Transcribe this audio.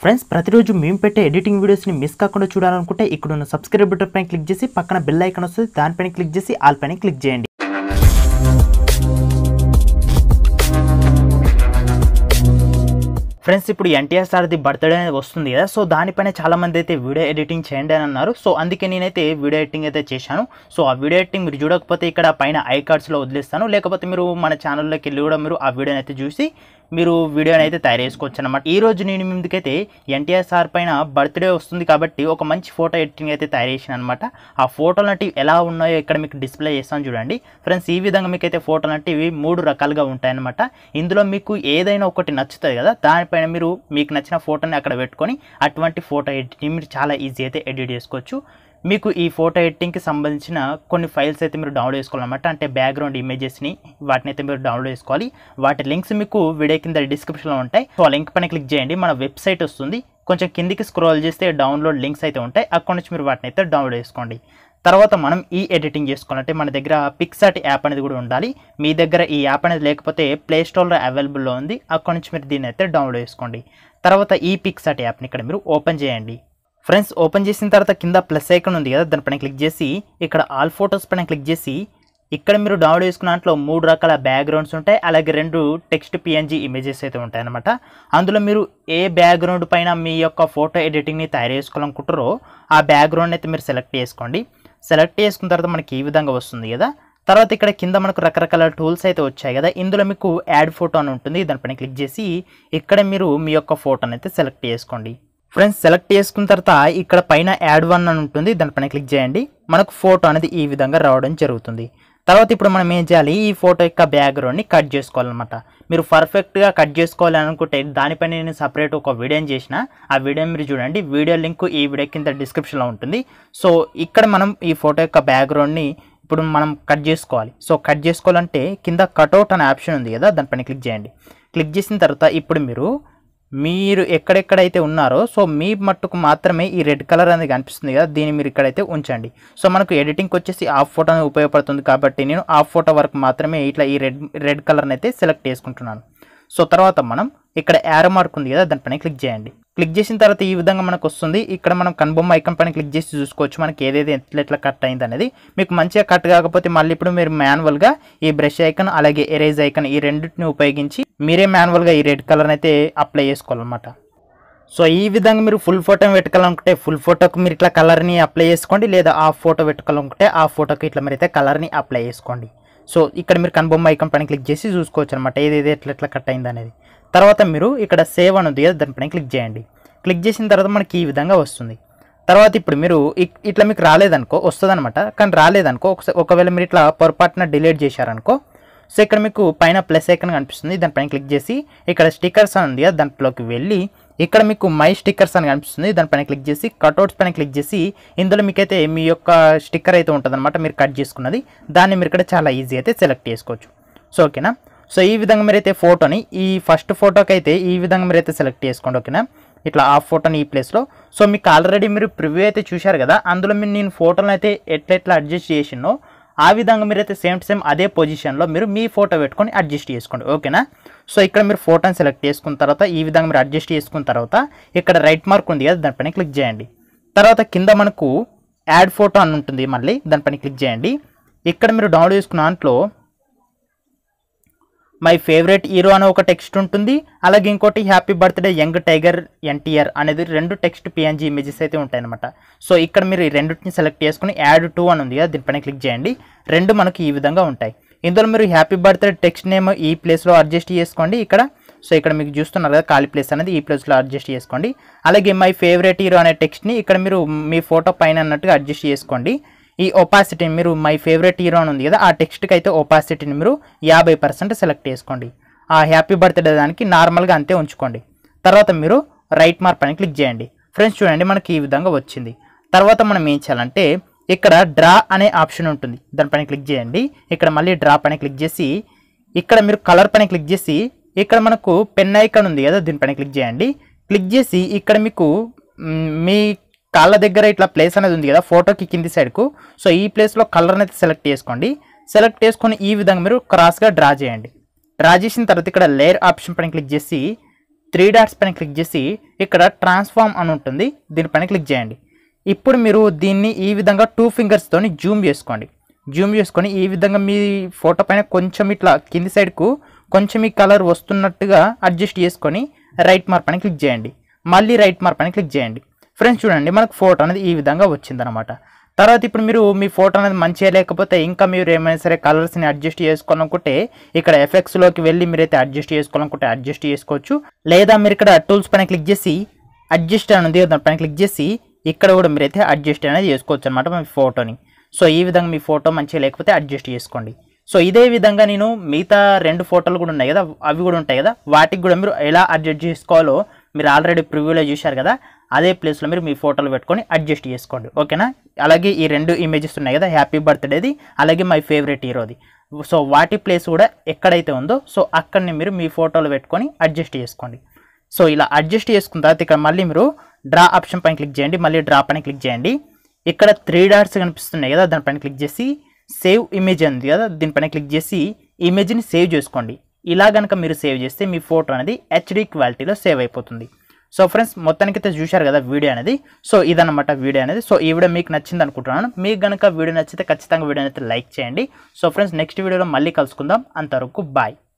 friends ప్రతిరోజు మేము పెట్టే ఎడిటింగ్ వీడియోస్ని మిస్ కాకుండా చూడాలనుకుంటే ఇక్కడ ఉన్న సబ్స్క్రైబ్ బటన్ పైన క్లిక్ చేసి పక్కన బెల్ ఐకాన్ వస్తుంది దానిపైన క్లిక్ చేసి ఆల్ పైన క్లిక్ చేయండి ఫ్రెండ్స్ ఇప్పుడు ఎన్టీఆర్ సార్ది బర్త్డే అనేది వస్తుంది కదా సో దానిపైన చాలా మంది అయితే వీడియో ఎడిటింగ్ చేయండి అని అన్నారు సో అందుకే నేనైతే వీడియో ఎడిటింగ్ అయితే చేశాను సో ఆ వీడియో ఎడిటింగ్ మీరు చూడకపోతే ఇక్కడ పైన ఐ కార్డ్స్లో వదిలేస్తాను లేకపోతే మీరు మన ఛానల్లోకి వెళ్ళి కూడా మీరు ఆ వీడియోని అయితే చూసి మీరు వీడియోని అయితే తయారు చేసుకోవచ్చు అనమాట ఈ రోజు నేను మీ ముందుకైతే ఎన్టీఆర్ సార్ పైన బర్త్డే వస్తుంది కాబట్టి ఒక మంచి ఫోటో ఎడిటింగ్ అయితే తయారు చేసిన అనమాట ఆ ఫోటోలు అంటే ఎలా ఉన్నాయో ఇక్కడ మీకు డిస్ప్లే చేస్తాను చూడండి ఫ్రెండ్స్ ఈ విధంగా మీకు అయితే ఫోటోలు అంటే ఇవి మూడు రకాలుగా ఉంటాయన్నమాట ఇందులో మీకు ఏదైనా ఒకటి నచ్చుతుంది కదా దానిపైన మీరు మీకు నచ్చిన ఫోటోని అక్కడ పెట్టుకొని అటువంటి ఫోటో ఎడిటింగ్ మీరు చాలా ఈజీ అయితే ఎడిట్ చేసుకోవచ్చు మీకు ఈ ఫోటో ఎడిటింగ్కి సంబంధించిన కొన్ని ఫైల్స్ అయితే మీరు డౌన్లోడ్ చేసుకోవాలన్నమాట అంటే బ్యాక్గ్రౌండ్ ఇమేజెస్ని వాటిని అయితే మీరు డౌన్లోడ్ చేసుకోవాలి వాటి లింక్స్ మీకు వీడియో కింద డిస్క్రిప్షన్లో ఉంటాయి సో ఆ లింక్ పైన క్లిక్ చేయండి మన వెబ్సైట్ వస్తుంది కొంచెం కిందికి స్క్రోల్ చేస్తే డౌన్లోడ్ లింక్స్ అయితే ఉంటాయి అక్కడ నుంచి మీరు వాటిని అయితే డౌన్లోడ్ చేసుకోండి తర్వాత మనం ఈ ఎడిటింగ్ చేసుకోవాలంటే మన దగ్గర పిక్సాట్ యాప్ అనేది కూడా ఉండాలి మీ దగ్గర ఈ యాప్ అనేది లేకపోతే ప్లే స్టోర్లో అవైలబుల్లో ఉంది అక్కడ నుంచి మీరు దీన్ని అయితే డౌన్లోడ్ చేసుకోండి తర్వాత ఈ పిక్సాట్ యాప్ని ఇక్కడ మీరు ఓపెన్ చేయండి ఫ్రెండ్స్ ఓపెన్ చేసిన తర్వాత కింద ప్లస్ ఐకన్ ఉంది కదా దానిపైన క్లిక్ చేసి ఇక్కడ ఆల్ ఫొటోస్ పైన క్లిక్ చేసి ఇక్కడ మీరు డౌన్లోడ్ చేసుకున్న దాంట్లో మూడు రకాల బ్యాక్గ్రౌండ్స్ ఉంటాయి అలాగే రెండు టెక్స్ట్ పిఎన్జీ ఇమేజెస్ అయితే ఉంటాయి అనమాట అందులో మీరు ఏ బ్యాక్గ్రౌండ్ పైన మీ యొక్క ఫోటో ఎడిటింగ్ని తయారు చేసుకోవాలనుకుంటారో ఆ బ్యాక్గ్రౌండ్ అయితే మీరు సెలెక్ట్ చేసుకోండి సెలెక్ట్ చేసుకున్న తర్వాత మనకి ఈ విధంగా వస్తుంది కదా తర్వాత ఇక్కడ కింద మనకు రకరకాల టూల్స్ అయితే వచ్చాయి కదా ఇందులో మీకు యాడ్ ఫోటో అని ఉంటుంది దానిపైన క్లిక్ చేసి ఇక్కడ మీరు మీ యొక్క ఫోటోని అయితే సెలెక్ట్ చేసుకోండి ఫ్రెండ్స్ సెలెక్ట్ చేసుకున్న తర్వాత ఇక్కడ పైన యాడ్ వన్ అని ఉంటుంది దానిపైన క్లిక్ చేయండి మనకు ఫోటో అనేది ఈ విధంగా రావడం జరుగుతుంది తర్వాత ఇప్పుడు మనం ఏం చేయాలి ఈ ఫోటో యొక్క బ్యాక్గ్రౌండ్ని కట్ చేసుకోవాలన్నమాట మీరు పర్ఫెక్ట్గా కట్ చేసుకోవాలి అనుకుంటే దానిపైన నేను సపరేట్ ఒక వీడియోని చేసిన ఆ వీడియో మీరు చూడండి వీడియో లింక్ ఈ వీడియో కింద డిస్క్రిప్షన్లో ఉంటుంది సో ఇక్కడ మనం ఈ ఫోటో యొక్క బ్యాక్గ్రౌండ్ని ఇప్పుడు మనం కట్ చేసుకోవాలి సో కట్ చేసుకోవాలంటే కింద కట్అవుట్ అనే ఆప్షన్ ఉంది కదా దానిపైన క్లిక్ చేయండి క్లిక్ చేసిన తర్వాత ఇప్పుడు మీరు మీరు ఎక్కడెక్కడైతే ఉన్నారో సో మీ మట్టుకు మాత్రమే ఈ రెడ్ కలర్ అనేది కనిపిస్తుంది కదా దీన్ని మీరు ఇక్కడైతే ఉంచండి సో మనకు ఎడిటింగ్కి వచ్చేసి ఆఫ్ ఫోటో అనేది ఉపయోగపడుతుంది కాబట్టి నేను ఆఫ్ ఫోటో వరకు మాత్రమే ఇట్లా ఈ రెడ్ రెడ్ కలర్ని అయితే సెలెక్ట్ చేసుకుంటున్నాను సో తర్వాత మనం ఇక్కడ యారో మార్క్ ఉంది కదా దానిపైన క్లిక్ చేయండి క్లిక్ చేసిన తర్వాత ఈ విధంగా మనకు వస్తుంది ఇక్కడ మనం కన్బొమ్మ ఐకన్ పైన క్లిక్ చేసి చూసుకోవచ్చు మనకి ఏదైతే ఎట్లా ఎట్లా కట్ అయింది అనేది మీకు మంచిగా కట్ కాకపోతే మళ్ళీ ఇప్పుడు మీరు మాన్యువల్గా ఈ బ్రష్ ఐకన్ అలాగే ఎరేజ్ ఐకన్ ఈ రెండింటిని ఉపయోగించి మీరే మాన్యువల్గా ఈ రెడ్ కలర్ అయితే అప్లై చేసుకోవాలన్నమాట సో ఈ విధంగా మీరు ఫుల్ ఫోటో పెట్టుకోవాలనుకుంటే ఫుల్ ఫోటోకి మీరు ఇట్లా కలర్ని అప్లై చేసుకోండి లేదా ఆ ఫోటో పెట్టుకోవాలనుకుంటే ఆ ఫోటోకి ఇట్లా మీరైతే కలర్ని అప్లై చేసుకోండి సో ఇక్కడ మీరు కన్బొమ్మ ఐకన్ పైన క్లిక్ చేసి చూసుకోవచ్చు అనమాట ఏదేది ఎట్లా ఎట్లా కట్ అయింది అనేది తర్వాత మీరు ఇక్కడ సేవ్ అని ఉంది కదా దానిపైన క్లిక్ చేయండి క్లిక్ చేసిన తర్వాత మనకి ఈ విధంగా వస్తుంది తర్వాత ఇప్పుడు మీరు ఇక్- ఇట్లా మీకు రాలేదనుకో వస్తుందన్నమాట కానీ రాలేదనుకో ఒకసా- ఒకవేళ మీరు ఇట్లా పొరపాటున డిలీట్ చేశారనుకో సో ఇక్కడ మీకు పైన ప్లస్ ఐకన్ కనిపిస్తుంది దానిపైన క్లిక్ చేసి ఇక్కడ స్టిక్కర్స్ అని ఉంది కదా దాంట్లోకి వెళ్ళి ఇక్కడ మీకు మై స్టిక్కర్స్ అని కనిపిస్తుంది దానిపైన క్లిక్ చేసి కట్అవుట్స్ పైన క్లిక్ చేసి ఇందులో మీకైతే మీ యొక్క స్టిక్కర్ అయితే ఉంటుంది మీరు కట్ చేసుకున్నది దాన్ని మీరు ఇక్కడ చాలా ఈజీ అయితే సెలెక్ట్ చేసుకోవచ్చు సో ఓకేనా సో ఈ విధంగా మీరైతే ఫోటోని ఈ ఫస్ట్ ఫోటోకి అయితే ఈ విధంగా మీరైతే సెలెక్ట్ చేసుకోండి ఓకేనా ఇట్లా ఆ ఫోటోని ఈ ప్లేస్లో సో మీకు ఆల్రెడీ మీరు ప్రివ్యూ అయితే చూశారు కదా అందులో మీరు నేను ఫోటోని అయితే ఎట్లా ఎట్లా అడ్జస్ట్ చేసినో ఆ విధంగా మీరైతే సేమ్ టు సేమ్ అదే పొజిషన్లో మీరు మీ ఫోటో పెట్టుకొని అడ్జస్ట్ చేసుకోండి ఓకేనా సో ఇక్కడ మీరు ఫోటోని సెలెక్ట్ చేసుకున్న తర్వాత ఈ విధంగా మీరు అడ్జస్ట్ చేసుకున్న తర్వాత ఇక్కడ రైట్ మార్క్ ఉంది కదా దానిపైన క్లిక్ చేయండి తర్వాత కింద మనకు యాడ్ ఫోటో అని ఉంటుంది మళ్ళీ దానిపైన క్లిక్ చేయండి ఇక్కడ మీరు డౌన్లోడ్ చేసుకున్న దాంట్లో మై ఫేవరెట్ హీరో అనే ఒక టెక్స్ట్ ఉంటుంది అలాగే ఇంకోటి happy birthday young tiger NTR అనేది రెండు టెక్స్ట్ పిఎన్జీ ఇమేజెస్ అయితే ఉంటాయన్నమాట సో ఇక్కడ మీరు ఈ రెండింటిని సెలెక్ట్ చేసుకుని యాడ్ టూ అని ఉంది కదా దీనిపైన క్లిక్ చేయండి రెండు మనకి ఈ విధంగా ఉంటాయి ఇందులో మీరు హ్యాపీ బర్త్డే టెక్స్ట్ నేమ్ ఈ ప్లేస్లో అడ్జస్ట్ చేసుకోండి ఇక్కడ సో ఇక్కడ మీకు చూస్తున్నారు కదా ఖాళీ ప్లేస్ అనేది ఈ ప్లేస్లో అడ్జస్ట్ చేసుకోండి అలాగే మై ఫేవరెట్ హీరో అనే టెక్స్ట్ని ఇక్కడ మీరు మీ ఫోటో పైన అన్నట్టుగా అడ్జస్ట్ చేసుకోండి ఈ ఒపాసిటీని మీరు మై ఫేవరెట్ హీరో అని ఉంది కదా ఆ టెక్స్ట్కి అయితే ఒపాసిటీని మీరు యాభై పర్సెంట్ సెలెక్ట్ చేసుకోండి ఆ హ్యాపీ బర్త్డే దానికి నార్మల్గా అంతే ఉంచుకోండి తర్వాత మీరు రైట్ మార్క్ పైన క్లిక్ చేయండి ఫ్రెండ్స్ చూడండి మనకి ఈ విధంగా వచ్చింది తర్వాత మనం ఏం చేయాలంటే ఇక్కడ డ్రా అనే ఆప్షన్ ఉంటుంది దానిపైన క్లిక్ చేయండి ఇక్కడ మళ్ళీ డ్రా పైన క్లిక్ చేసి ఇక్కడ మీరు కలర్ పైన క్లిక్ చేసి ఇక్కడ మనకు పెన్ ఐకాన్ ఉంది కదా దీనిపైన క్లిక్ చేయండి క్లిక్ చేసి ఇక్కడ మీకు మ్, మీ కాళ్ళ దగ్గర ఇట్లా ప్లేస్ అనేది ఉంది కదా ఫోటోకి కింది సైడ్కు సో ఈ ప్లేస్లో కలర్ అనేది సెలెక్ట్ చేసుకోండి సెలెక్ట్ చేసుకొని ఈ విధంగా మీరు క్రాస్గా డ్రా చేయండి డ్రా చేసిన తర్వాత ఇక్కడ లేయర్ ఆప్షన్ పైన క్లిక్ చేసి త్రీ డాట్స్ పైన క్లిక్ చేసి ఇక్కడ ట్రాన్స్ఫార్మ్ అని ఉంటుంది దీనిపైన క్లిక్ చేయండి ఇప్పుడు మీరు దీన్ని ఈ విధంగా టూ ఫింగర్స్తోని జూమ్ చేసుకోండి జూమ్ చేసుకొని ఈ విధంగా మీ ఫోటో పైన కొంచెం ఇట్లా కింది సైడ్కు కొంచెం ఈ కలర్ వస్తున్నట్టుగా అడ్జస్ట్ చేసుకొని రైట్ మార్క్ పైన క్లిక్ చేయండి మళ్ళీ రైట్ మార్క్ పైన క్లిక్ చేయండి ఫ్రెండ్స్ చూడండి మనకు ఫోటో అనేది ఈ విధంగా వచ్చిందనమాట తర్వాత ఇప్పుడు మీరు మీ ఫోటో అనేది మంచిగా లేకపోతే ఇంకా మీరు ఏమైనా సరే కలర్స్ని అడ్జస్ట్ చేసుకోవాలనుకుంటే ఇక్కడ ఎఫెక్ట్స్లోకి వెళ్ళి మీరైతే అడ్జస్ట్ చేసుకోవాలనుకుంటే అడ్జస్ట్ చేసుకోవచ్చు లేదా మీరు ఇక్కడ టూల్స్ పైన క్లిక్ చేసి అడ్జస్ట్ అని ఉంది దాని పైన క్లిక్ చేసి ఇక్కడ కూడా మీరైతే అడ్జస్ట్ అనేది చేసుకోవచ్చు అనమాట మీ ఫోటోని సో ఈ విధంగా మీ ఫోటో మంచిగా లేకపోతే అడ్జస్ట్ చేసుకోండి సో ఇదే విధంగా నేను మిగతా రెండు ఫోటోలు కూడా ఉన్నాయి కదా అవి కూడా ఉంటాయి కదా వాటికి కూడా మీరు ఎలా అడ్జస్ట్ చేసుకోవాలో మీరు ఆల్రెడీ ప్రివ్యూలో చూశారు కదా అదే ప్లేస్లో మీరు మీ ఫోటోలు పెట్టుకొని అడ్జస్ట్ చేసుకోండి ఓకేనా అలాగే ఈ రెండు ఇమేజెస్ ఉన్నాయి కదా హ్యాపీ బర్త్డేది అలాగే మై ఫేవరెట్ హీరోది సో వాటి ప్లేస్ కూడా ఎక్కడైతే ఉందో సో అక్కడిని మీరు మీ ఫోటోలు పెట్టుకొని అడ్జస్ట్ చేసుకోండి సో ఇలా అడ్జస్ట్ చేసుకున్న తర్వాత ఇక్కడ మళ్ళీ మీరు డ్రా ఆప్షన్ పైన క్లిక్ చేయండి మళ్ళీ డ్రా పైన క్లిక్ చేయండి ఇక్కడ త్రీ డాట్స్ కనిపిస్తున్నాయి కదా దానిపైన క్లిక్ చేసి సేవ్ ఇమేజ్ ఉంది కదా దీనిపైన క్లిక్ చేసి ఇమేజ్ని సేవ్ చేసుకోండి ఇలా కనుక మీరు సేవ్ చేస్తే మీ ఫోటో అనేది హెచ్డి క్వాలిటీలో సేవ్ అయిపోతుంది సో ఫ్రెండ్స్ మొత్తానికి అయితే చూశారు కదా వీడియో అనేది సో ఇదన్నమాట వీడియో అనేది సో ఈ వీడియో మీకు నచ్చింది అనుకుంటున్నాను మీకు కనుక వీడియో నచ్చితే ఖచ్చితంగా వీడియో అయితే లైక్ చేయండి సో ఫ్రెండ్స్ నెక్స్ట్ వీడియోలో మళ్ళీ కలుసుకుందాం అంతవరకు బాయ్